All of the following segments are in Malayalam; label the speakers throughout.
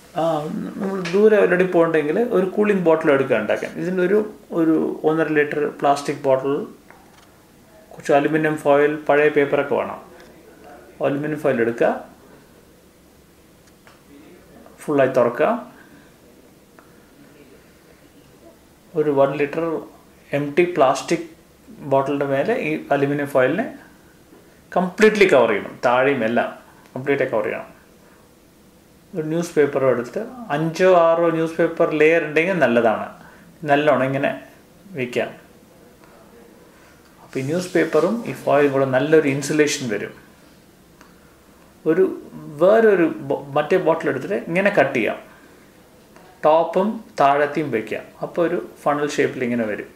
Speaker 1: ആ നമ്മൾ ദൂരെ ഓൾറെഡി പോകണ്ടെങ്കിൽ ഒരു കൂളിംഗ് ബോട്ടിൽ എടുക്കുക ഉണ്ടാക്കാൻ ഇതിൻ്റെ ഒരു ഒരു ഒന്നര ലിറ്റർ പ്ലാസ്റ്റിക് ബോട്ടിൽ കുറച്ച് അലുമിനിയം ഫോയിൽ പഴയ പേപ്പറൊക്കെ വേണം അലുമിനിയം ഫോയിൽ എടുക്കുക ഫുള്ളായി തുറക്കുക ഒരു one litre empty plastic ബോട്ടിലിൻ്റെ മേലെ ഈ അലുമിനിയം ഫോയിലിനെ കംപ്ലീറ്റ്ലി കവർ ചെയ്യണം താഴെയും എല്ലാം കംപ്ലീറ്റ് കവർ ചെയ്യണം ഒരു ന്യൂസ് പേപ്പർ എടുത്ത് അഞ്ചോ ആറോ ന്യൂസ് പേപ്പർ ലെയർ ഉണ്ടെങ്കിൽ നല്ലതാണ് നല്ലോണം ഇങ്ങനെ വയ്ക്കാം അപ്പോൾ ഈ ന്യൂസ് പേപ്പറും ഈ ഫോയിലും കൂടെ നല്ലൊരു ഇൻസുലേഷൻ വരും ഒരു വേറൊരു ബോ- മറ്റേ ബോട്ടിൽ എടുത്തിട്ട് ഇങ്ങനെ കട്ട് ചെയ്യാം ടോപ്പും താഴത്തെയും വയ്ക്കാം അപ്പോൾ ഒരു ഫണൽ ഷേപ്പിൽ ഇങ്ങനെ വരും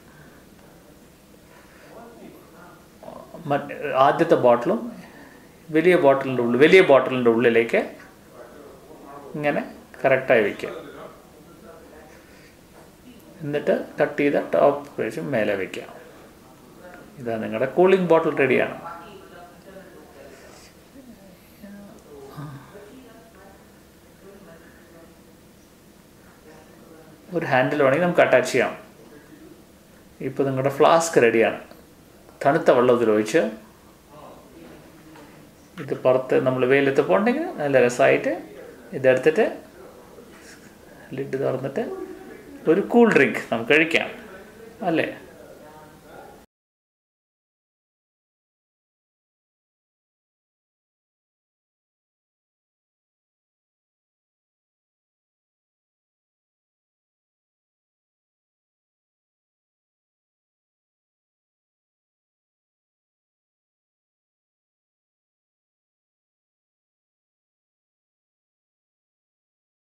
Speaker 1: മറ്റ് ആദ്യത്തെ ബോട്ടിലും വലിയ ബോട്ടിലിൻ്റെ ഉള്ളിൽ വലിയ ബോട്ടിലിൻ്റെ ഉള്ളിലേക്ക് ഇങ്ങനെ കറക്റ്റായി വയ്ക്കുക എന്നിട്ട് കട്ട് ചെയ്ത ടോപ്പ് വെച്ച് മേലെ വയ്ക്കുക ഇതാ നിങ്ങളുടെ കൂളിംഗ് ബോട്ടിൽ റെഡിയാണ് ഒരു ഹാൻഡിൽ വേണമെങ്കിൽ നമുക്ക് അറ്റാച്ച് ചെയ്യാം ഇപ്പോൾ നിങ്ങളുടെ ഫ്ലാസ്ക് റെഡിയാണ് തണുത്ത വെള്ളത്തിൽ ഒഴിച്ച് ഇത് പുറത്ത് നമ്മൾ വെയിലത്ത് പോകണ്ടെങ്കിൽ നല്ല രസമായിട്ട് ഇതെടുത്തിട്ട് ലിഡ് തുറന്നിട്ട് ഒരു കൂൾ ഡ്രിങ്ക് നമുക്ക് കഴിക്കാം അല്ലേ